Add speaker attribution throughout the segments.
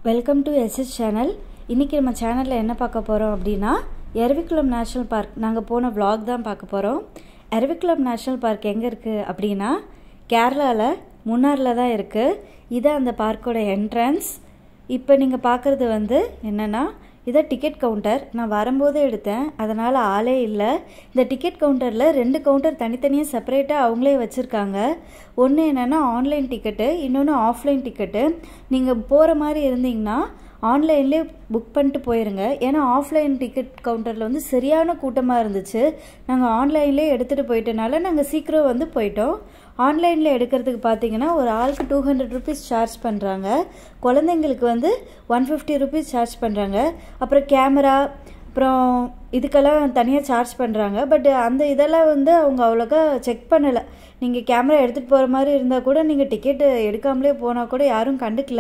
Speaker 1: welcome to SS channel இன்றைக்கி நம்ம சேனலில் என்ன பார்க்க போகிறோம் அப்படின்னா எரவிக்குளம் நேஷ்னல் பார்க் நாங்கள் போன vlog தான் பார்க்க போகிறோம் எரவிக்குளம் நேஷ்னல் பார்க் எங்கே இருக்குது அப்படின்னா கேரளாவில் முன்னாரில் தான் இருக்குது இது அந்த பார்க்கோட என்ட்ரன்ஸ் இப்போ நீங்கள் பார்க்குறது வந்து என்னென்னா இதை டிக்கெட் கவுண்டர் நான் வரும்போதே எடுத்தேன் அதனால் ஆளே இல்லை இந்த டிக்கெட் கவுண்டரில் ரெண்டு கவுண்டர் தனித்தனியாக செப்பரேட்டாக அவங்களே வச்சுருக்காங்க ஒன்று என்னென்னா ஆன்லைன் டிக்கெட்டு இன்னொன்று ஆஃப்லைன் டிக்கெட்டு நீங்கள் போகிற மாதிரி இருந்தீங்கன்னா ஆன்லைன்லேயே புக் பண்ணிட்டு போயிருங்க ஏன்னா ஆஃப்லைன் டிக்கெட் கவுண்டரில் வந்து சரியான கூட்டமாக இருந்துச்சு நாங்கள் ஆன்லைன்லேயே எடுத்துகிட்டு போயிட்டனால நாங்கள் சீக்கிரம் வந்து போயிட்டோம் ஆன்லைனில் எடுக்கிறதுக்கு பார்த்தீங்கன்னா ஒரு ஆளுக்கு டூ ஹண்ட்ரட் ருபீஸ் சார்ஜ் பண்ணுறாங்க குழந்தைங்களுக்கு வந்து ஒன் ஃபிஃப்டி ருபீஸ் சார்ஜ் பண்ணுறாங்க அப்புறம் கேமரா அப்புறம் இதுக்கெல்லாம் தனியாக சார்ஜ் பண்ணுறாங்க பட் அந்த இதெல்லாம் வந்து அவங்க அவ்வளோக்கா செக் பண்ணலை நீங்கள் கேமரா எடுத்துகிட்டு போகிற மாதிரி இருந்தால் கூட நீங்கள் டிக்கெட்டு எடுக்காமலே போனால் கூட யாரும் கண்டுக்கல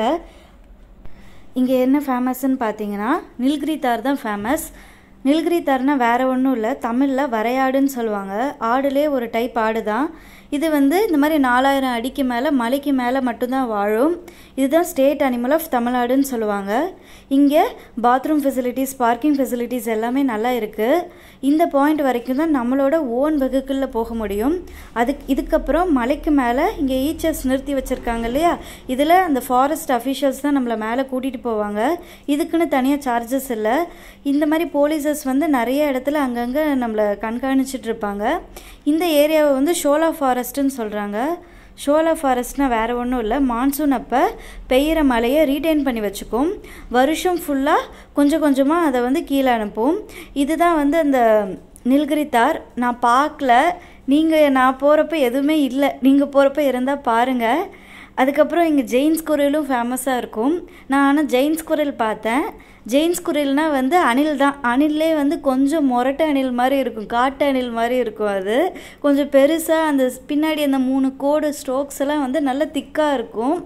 Speaker 1: இங்கே என்ன ஃபேமஸ்ன்னு பார்த்தீங்கன்னா நில்கிரி தார் தான் ஃபேமஸ் நில்கிரி தார்னா வேற ஒன்றும் இல்லை தமிழில் வரையாடுன்னு சொல்லுவாங்க ஆடுலே ஒரு டைப் ஆடு தான் இது வந்து இந்த மாதிரி நாலாயிரம் அடிக்கு மேலே மலைக்கு மேலே மட்டும்தான் வாழும் இதுதான் ஸ்டேட் அனிமல் ஆஃப் தமிழ்நாடுன்னு சொல்லுவாங்க இங்கே பாத்ரூம் ஃபெசிலிட்டிஸ் பார்க்கிங் ஃபெசிலிட்டிஸ் எல்லாமே நல்லா இருக்குது இந்த பாயிண்ட் வரைக்கும் தான் நம்மளோட ஓன் வெஹிக்கிளில் போக முடியும் அதுக்கு இதுக்கப்புறம் மலைக்கு மேலே இங்கே ஈச்சர்ஸ் நிறுத்தி வச்சுருக்காங்க இல்லையா இதில் அந்த ஃபாரஸ்ட் அஃபிஷியல்ஸ் தான் நம்மளை மேலே கூட்டிகிட்டு போவாங்க இதுக்குன்னு தனியாக சார்ஜஸ் இல்லை இந்த மாதிரி போலீசர்ஸ் வந்து நிறைய இடத்துல அங்கங்கே நம்மளை கண்காணிச்சிட்டு இருப்பாங்க இந்த ஏரியாவை வந்து ஷோலா ஃபாரஸ்ட்டுன்னு சொல்கிறாங்க ஷோலா ஃபாரஸ்ட்னா வேறு ஒன்றும் இல்லை மான்சூன் அப்போ பெய்கிற மழையை ரீட்டைன் பண்ணி வச்சுக்கும் வருஷம் ஃபுல்லாக கொஞ்சம் கொஞ்சமாக அதை வந்து கீழே அனுப்பும் இதுதான் வந்து அந்த நில்கிரி தார் நான் பார்க்கல நீங்கள் நான் போகிறப்ப எதுவுமே இல்லை நீங்கள் போகிறப்ப இருந்தால் பாருங்கள் அதுக்கப்புறம் இங்கே ஜெயின்ஸ் குரலும் ஃபேமஸாக இருக்கும் நான் ஆனால் ஜெயின்ஸ் குரல் பார்த்தேன் ஜெயின்ஸ் குரல்னால் வந்து அணில் தான் அணில்லே வந்து கொஞ்சம் மொரட்டு அணில் மாதிரி இருக்கும் காட்டு அணில் மாதிரி இருக்கும் அது கொஞ்சம் பெருசாக அந்த பின்னாடி அந்த மூணு கோடு ஸ்ட்ரோக்ஸ் எல்லாம் வந்து நல்ல திக்காக இருக்கும்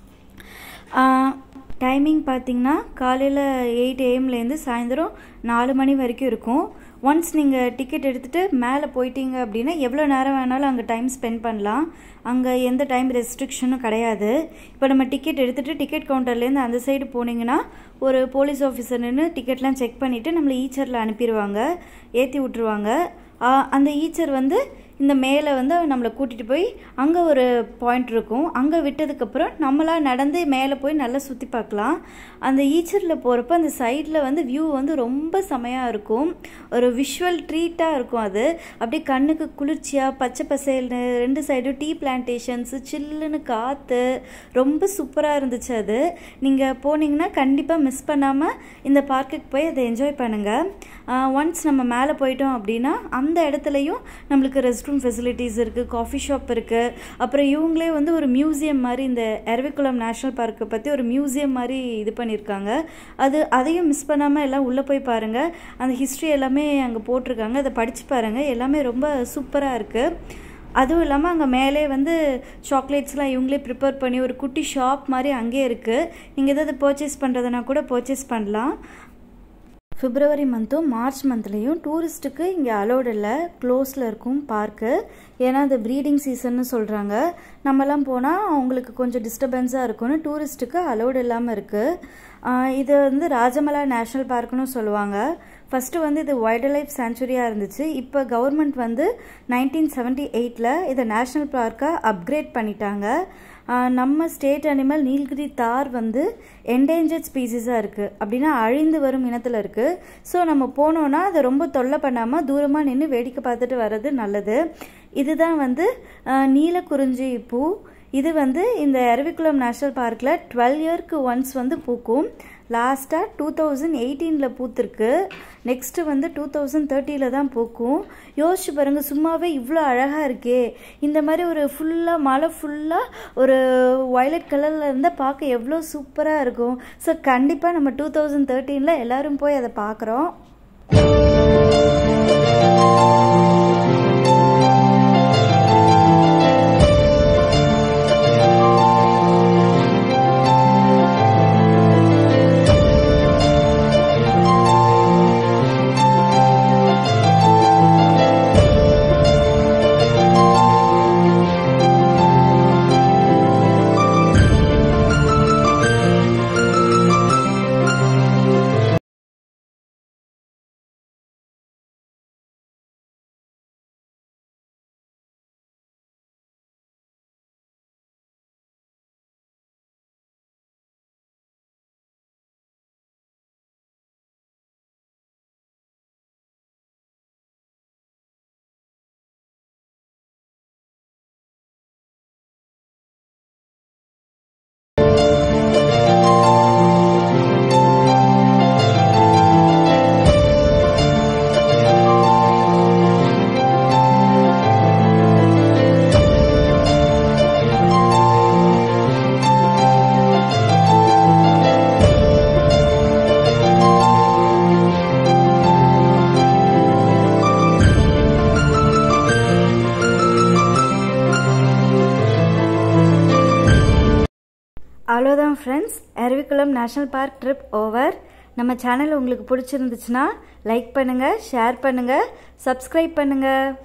Speaker 1: டைமிங் பார்த்திங்கன்னா காலையில் எயிட் ஏஎம்லேருந்து சாயந்தரம் நாலு மணி வரைக்கும் இருக்கும் ஒன்ஸ் நீங்கள் டிக்கெட் எடுத்துகிட்டு மேலே போயிட்டீங்க அப்படின்னா எவ்வளோ நேரம் வேணாலும் அங்கே டைம் ஸ்பெண்ட் பண்ணலாம் அங்கே எந்த டைம் ரெஸ்ட்ரிக்ஷனும் கிடையாது இப்போ நம்ம டிக்கெட் எடுத்துகிட்டு டிக்கெட் கவுண்டர்லேருந்து அந்த சைடு போனீங்கன்னா ஒரு போலீஸ் ஆஃபீஸர் நின்று டிக்கெட்லாம் செக் பண்ணிவிட்டு நம்மளை ஈச்சரில் அனுப்பிடுவாங்க ஏற்றி விட்ருவாங்க அந்த ஈச்சர் வந்து இந்த மேலே வந்து நம்மளை கூட்டிகிட்டு போய் அங்கே ஒரு பாயிண்ட் இருக்கும் அங்கே விட்டதுக்கப்புறம் நம்மளாக நடந்து மேலே போய் நல்லா சுற்றி பார்க்கலாம் அந்த ஈச்சரில் போகிறப்ப அந்த சைடில் வந்து வியூ வந்து ரொம்ப செமையாக இருக்கும் ஒரு விஷுவல் ட்ரீட்டாக இருக்கும் அது அப்படியே கண்ணுக்கு குளிர்ச்சியாக பச்சை பசேல்னு ரெண்டு சைடும் டீ பிளான்டேஷன்ஸு சில்லுன்னு காற்று ரொம்ப சூப்பராக இருந்துச்சு அது நீங்கள் போனீங்கன்னா கண்டிப்பாக மிஸ் பண்ணாமல் இந்த பார்க்குக்கு போய் அதை என்ஜாய் பண்ணுங்கள் ஒன்ஸ் நம்ம மேலே போயிட்டோம் அப்படின்னா அந்த இடத்துலையும் நம்மளுக்கு ரெஸ்ட் ரூம் ஃபெசிலிட்டிஸ் இருக்குது காஃபி ஷாப் இருக்குது அப்புறம் இவங்களே வந்து ஒரு மியூசியம் மாதிரி இந்த எரவிக்குளம் நேஷ்னல் பார்க்கை பற்றி ஒரு மியூசியம் மாதிரி இது பண்ணியிருக்காங்க அது அதையும் மிஸ் பண்ணாமல் எல்லாம் உள்ளே போய் பாருங்கள் அந்த ஹிஸ்ட்ரி எல்லாமே அங்கே போட்டிருக்காங்க அதை படித்து பாருங்கள் எல்லாமே ரொம்ப சூப்பராக இருக்குது அதுவும் இல்லாமல் அங்கே மேலே வந்து சாக்லேட்ஸ்லாம் இவங்களே ப்ரிப்பேர் பண்ணி ஒரு குட்டி ஷாப் மாதிரி அங்கேயே இருக்குது நீங்கள் எதாவது பர்ச்சேஸ் பண்ணுறதுனா கூட பர்ச்சேஸ் பண்ணலாம் பிப்ரவரி மந்த்தும் மார்ச் மந்த்லேயும் டூரிஸ்ட்டுக்கு இங்கே அலோடு இல்லை க்ளோஸில் இருக்கும் பார்க்கு ஏன்னா அது ப்ரீடிங் சீசன்னு சொல்கிறாங்க நம்மலாம் போனால் அவங்களுக்கு கொஞ்சம் டிஸ்டர்பன்ஸாக இருக்கும்னு டூரிஸ்ட்டுக்கு அலோடு இல்லாமல் இருக்குது இது வந்து ராஜமலா நேஷ்னல் பார்க்குன்னு சொல்லுவாங்க ஃபஸ்ட்டு வந்து இது வைல்டு லைஃப் சாங்சுரியாக இருந்துச்சு இப்போ கவர்மெண்ட் வந்து நைன்டீன் செவன்ட்டி எயிட்டில் இதை நேஷ்னல் பார்க்காக அப்கிரேட் பண்ணிட்டாங்க நம்ம ஸ்டேட் அனிமல் நீல்கிரி தார் வந்து என்டேஞ்சர்ட் ஸ்பீசிஸாக இருக்குது அப்படின்னா அழிந்து வரும் இனத்தில் இருக்குது ஸோ நம்ம போனோன்னா அதை ரொம்ப தொல்லை பண்ணாமல் தூரமாக நின்று வேடிக்கை பார்த்துட்டு வர்றது நல்லது இதுதான் வந்து நீலக்குறிஞ்சி பூ இது வந்து இந்த எரவிக்குளம் நேஷ்னல் பார்க்கில் டுவெல் இயர்க்கு ஒன்ஸ் வந்து பூக்கும் லாஸ்ட்டாக டூ தௌசண்ட் எயிட்டீனில் பூத்துருக்கு நெக்ஸ்ட்டு வந்து டூ தௌசண்ட் தேர்ட்டியில் தான் பூக்கும் யோசிச்சு பாருங்கள் சும்மாவே இவ்வளோ அழகாக இருக்கே இந்த மாதிரி ஒரு ஃபுல்லாக மழை ஃபுல்லாக ஒரு வயலட் கலரில் இருந்தால் பார்க்க எவ்வளோ சூப்பராக இருக்கும் ஸோ கண்டிப்பாக நம்ம டூ தௌசண்ட் தேர்ட்டீனில் எல்லோரும் போய் அதை பார்க்குறோம் அவ்வளோதான் friends Aruvikulam national park trip over நம்ம சேனல் உங்களுக்கு பிடிச்சிருந்துச்சுன்னா லைக் பண்ணுங்கள் ஷேர் பண்ணுங்கள் சப்ஸ்கிரைப் பண்ணுங்கள்